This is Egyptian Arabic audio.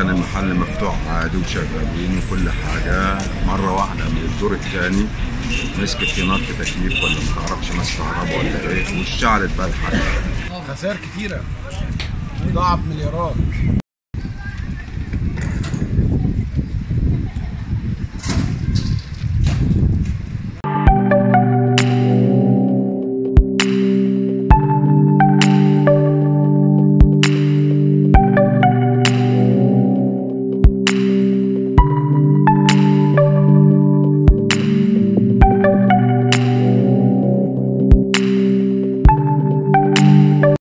كان المحل مفتوح عادي وشغالين وكل حاجه مره واحده من الدور الثاني مسكت في نار في تكييف ولا ما تعرفش ماسك كهرباء ولا ايه واشتعلت بقى الحاجه خسائر كتيره بضاعه بمليارات